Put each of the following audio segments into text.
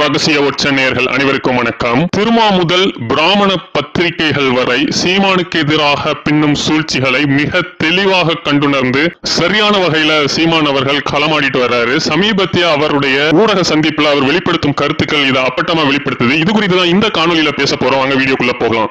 ரகசிய ஒற்ற நேயர்கள் அனைவருக்கும் வணக்கம் திருமா முதல் பிராமண பத்திரிகைகள் வரை சீமானுக்கு எதிராக பின்னும் சூழ்ச்சிகளை மிக தெளிவாக கண்டுணர்ந்து சரியான வகையில சீமான் அவர்கள் களமாடிட்டு வர்றாரு சமீபத்திய அவருடைய ஊடக சந்திப்புல அவர் வெளிப்படுத்தும் கருத்துக்கள் இதை அப்பட்டமா வெளிப்படுத்துது இது குறித்து தான் இந்த காணொலியில பேச போறோம் அங்க வீடியோக்குள்ள போகலாம்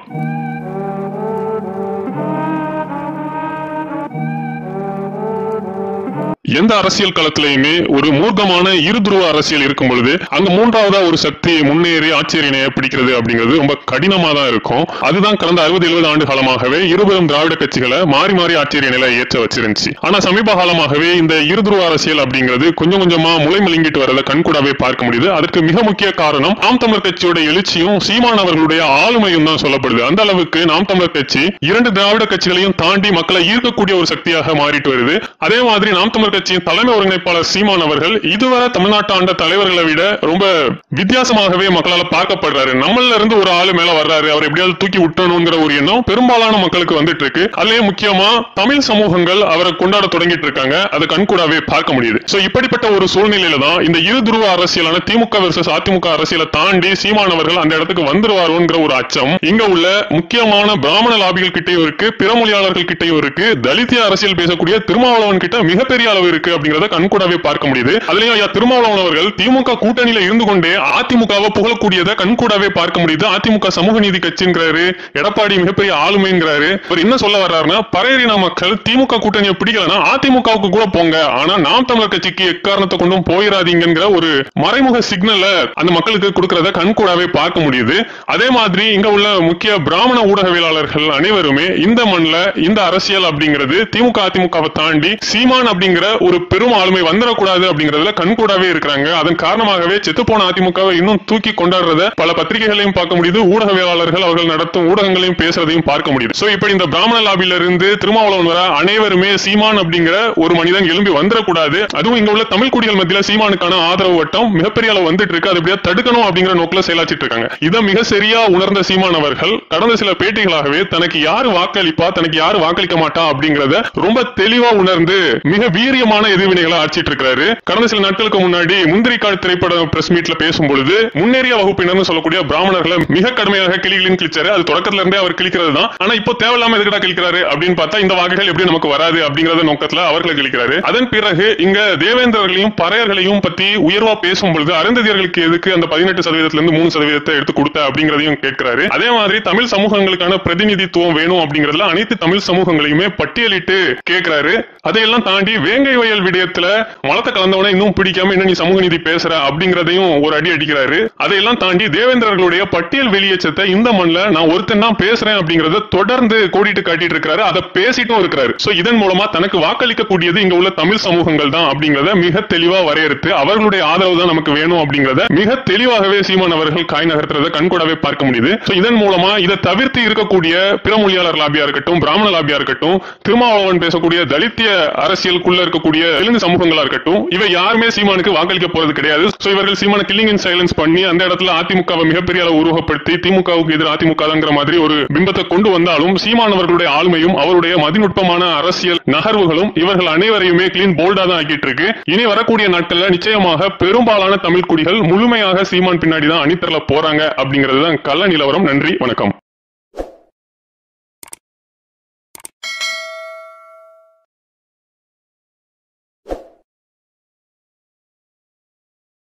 எந்த அரசியல் களத்திலையுமே ஒரு மூர்க்கமான இருதுருவ அரசியல் இருக்கும் பொழுது அங்க மூன்றாவதா ஒரு சக்தி முன்னேறி ஆட்சியரிணைய பிடிக்கிறது அப்படிங்கிறது ரொம்ப கடினமா தான் இருக்கும் அதுதான் கடந்த அறுபது எழுபது ஆண்டு காலமாகவே இருபெரும் திராவிட கட்சிகளை மாறி மாறி ஆட்சியரிணையில ஏற்ற வச்சிருந்துச்சு ஆனா சமீப காலமாகவே இந்த இருதுருவ அரசியல் அப்படிங்கிறது கொஞ்சம் கொஞ்சமா முளை மலிங்கிட்டு வரதை கண்கூடாவே பார்க்க முடியுது அதற்கு மிக முக்கிய காரணம் நாம் தமிழர் கட்சியோட எழுச்சியும் சீமான் அவர்களுடைய ஆளுமையும் தான் சொல்லப்படுது அந்த அளவுக்கு நாம் தமிழர் கட்சி இரண்டு திராவிட கட்சிகளையும் தாண்டி மக்களை ஈர்க்கக்கூடிய ஒரு சக்தியாக மாறிட்டு வருது அதே மாதிரி நாம் தமிழர் கட்சியின் தலைமை ஒருங்கிணைப்பாளர் சீமான் அவர்கள் இதுவரை தமிழ்நாட்டு ஆண்ட தலைவர்களை விட ரொம்ப வித்தியாசமாகவே மக்களால பார்க்கப்படுறாரு நம்மள இருந்து ஒரு ஆளு மேல வர்றாரு அவர் எப்படியாவது தூக்கி விட்டணுங்கிற ஒரு எண்ணம் பெரும்பாலான மக்களுக்கு வந்துட்டு இருக்கு அதுலயே முக்கியமா தமிழ் சமூகங்கள் அவரை கொண்டாட தொடங்கிட்டு இருக்காங்க அதை கண்கூடாவே பார்க்க முடியுது சோ இப்படிப்பட்ட ஒரு சூழ்நிலையில தான் இந்த இரு துருவ அரசியலான திமுக versus அதிமுக அரசியலை தாண்டி சீமான் அவர்கள் அந்த இடத்துக்கு வந்துருவாரோங்கிற ஒரு அச்சம் இங்க உள்ள முக்கியமான பிராமண லாபிகள் கிட்டயும் இருக்கு பிற மொழியாளர்கள் கிட்டயும் இருக்கு தலித்திய அரசியல் பேசக்கூடிய திருமாவளவன் கிட்ட மிகப்பெரிய அளவு இருக்கு அப்படிங்கறத கண்கூடாவே பார்க்க முடியுது அதுலயும் ஐயா திருமாவளவன் அவர்கள் திமுக கூட்டணியில இருந்து கொண்டே அதிமுகவை புகழக்கூடியதை கண்கூடாவே பார்க்க முடியுது அதிமுக சமூக நீதி கட்சிங்கிறாரு எடப்பாடி மிகப்பெரிய ஆளுமைங்கிறாரு அவர் என்ன சொல்ல வர்றாருன்னா பரையறின மக்கள் திமுக கூட்டணியை பிடிக்கலன்னா அதிமுகவுக்கு கூட போங்க ஆனா நாம் தமிழர் கட்சிக்கு எக்காரணத்தை கொண்டும் போயிடாதீங்கிற ஒரு மறைமுக சிக்னலை அந்த மக்களுக்கு கொடுக்கறத கண்கூடாவே பார்க்க முடியுது அதே மாதிரி இங்க உள்ள முக்கிய பிராமண ஊடகவியலாளர்கள் அனைவருமே இந்த மண்ணில் இந்த அரசியல் அப்படிங்கிறது திமுக அதிமுகவை தாண்டி சீமான் அப்படிங்கிற ஒரு பெரும் ஆளுமை வந்துடக்கூடாது அப்படிங்கறதுல கண்கூடாவே இருக்கிறாங்க அதன் காரணமாகவே செத்துப்போன அதிமுகவை இன்னும் தூக்கி கொண்டாடுறத பல பத்திரிகைகளையும் பார்க்க முடியுது ஊடகவியலாளர்கள் அவர்கள் நடத்தும் ஊடகங்களையும் பேசுறதையும் பார்க்க முடியுது சோ இப்படி இந்த பிராமண லாபில இருந்து திருமாவளவன் வர அனைவருமே சீமான் அப்படிங்கிற ஒரு மனிதன் எழும்பி வந்துடக்கூடாது அதுவும் இங்க உள்ள தமிழ் குடிகள் மத்தியில சீமானுக்கான ஆதரவு வட்டம் மிகப்பெரிய அளவு வந்துட்டு இருக்கு அது எப்படியா தடுக்கணும் அப்படிங்கிற நோக்கில செயலாற்றிட்டு இருக்காங்க இதை மிக சரியா உணர்ந்த சீமான் அவர்கள் கடந்த சில பேட்டிகளாகவே தனக்கு யாரு வாக்களிப்பா தனக்கு யாரு வாக்களிக்க மாட்டா அப்படிங்கறத ரொம்ப தெளிவா உணர்ந்து மிக வீரியமான எதிர்வினைகளை ஆட்சிட்டு இருக்காரு கடந்த சில நாட்களுக்கு முன்னாடி முந்திரிக்காடு திரைப்பட பிரஸ் மீட்ல பேசும் பொழுது முன்னேறிய வகுப்பினர்னு சொல்லக்கூடிய பிராமணர்களை மிக கடுமையாக கிளிகளின் கிழிச்சாரு அது தொடக்கத்துல இருந்தே அவர் கிழிக்கிறது தான் ஆனா இப்போ தேவையில்லாம எதுக்கடா கிழிக்கிறாரு அப்படின்னு பார்த்தா இந்த வாக்குகள் எப்படி நமக்கு வராது அப்படிங்கறத நோக்கத்துல அவர்களை கிழிக்கிறாரு அதன் பிறகு இங்க தேவேந்திரர்களையும் பறையர்களையும் பத்தி உயர்வா பேசும் பொழுது அருந்ததியர்களுக்கு எதுக்கு அந்த பதினெட்டு சதவீதத்துல இருந்து மூணு சதவீதத்தை எடுத்து கொடுத்த அப்படிங்கறதையும் கேட்கிறாரு அதே மாதிரி தமிழ் சமூகங்களுக்கான பிரதிநிதித்துவம் வேணும் அப்படிங்கறதுல அனைத்து தமிழ் சமூகங்களையுமே பட்டியலிட்டு கேட்கிறாரு அதையெல்லாம் தாண்டி வேங்கை வயல் விடயத்துல மலத்தை கலந்தவன இன்னும் பிடிக்காம இன்னும் நீ சமூக நீதி பேசுற அப்படிங்கறதையும் ஒரு அடி அடிக்கிறாரு அதையெல்லாம் தாண்டி தேவேந்திரர்களுடைய பட்டியல் வெளியேற்றத்தை இந்த மண்ணில் நான் ஒருத்தன் தான் பேசுறேன் அப்படிங்கறத தொடர்ந்து கோடிட்டு காட்டிட்டு இருக்காரு அதை பேசிட்டும் இருக்கிறாரு சோ இதன் மூலமா தனக்கு வாக்களிக்க கூடியது இங்க உள்ள தமிழ் சமூகங்கள் தான் அப்படிங்கறத மிக தெளிவா வரையறுத்து அவர்களுடைய ஆதரவு தான் நமக்கு வேணும் அப்படிங்கறத மிக தெளிவாகவே சீமான் அவர்கள் காய் நகர்த்துறத கண்கூடாவே பார்க்க முடியுது சோ இதன் மூலமா இதை தவிர்த்து இருக்கக்கூடிய பிற மொழியாளர் லாபியா இருக்கட்டும் பிராமண லாபியா இருக்கட்டும் திருமாவளவன் பேசக்கூடிய தலித்திய அரசியலுக்குள்ள இருக்கக்கூடிய தெலுங்கு சமூகங்களா இருக்கட்டும் இவை யாருமே சீமானுக்கு வாக்களிக்க போறது கிடையாது சோ இவர்கள் சீமான கில்லிங் இன் சைலன்ஸ் பண்ணி அந்த இடத்துல அதிமுகவை மிகப்பெரிய அளவு உருவப்படுத்தி திமுகவுக்கு எதிர் அதிமுக தாங்கிற மாதிரி ஒரு பிம்பத்தை கொண்டு வந்தாலும் சீமான் அவர்களுடைய ஆளுமையும் அவருடைய மதிநுட்பமான அரசியல் நகர்வுகளும் இவர்கள் அனைவரையுமே கிளீன் போல்டா தான் ஆக்கிட்டு இருக்கு இனி வரக்கூடிய நாட்கள்ல நிச்சயமாக பெரும்பாலான தமிழ் குடிகள் முழுமையாக சீமான் பின்னாடி தான் அணித்தரல போறாங்க அப்படிங்கிறது தான் கள்ள நிலவரம் நன்றி வணக்கம்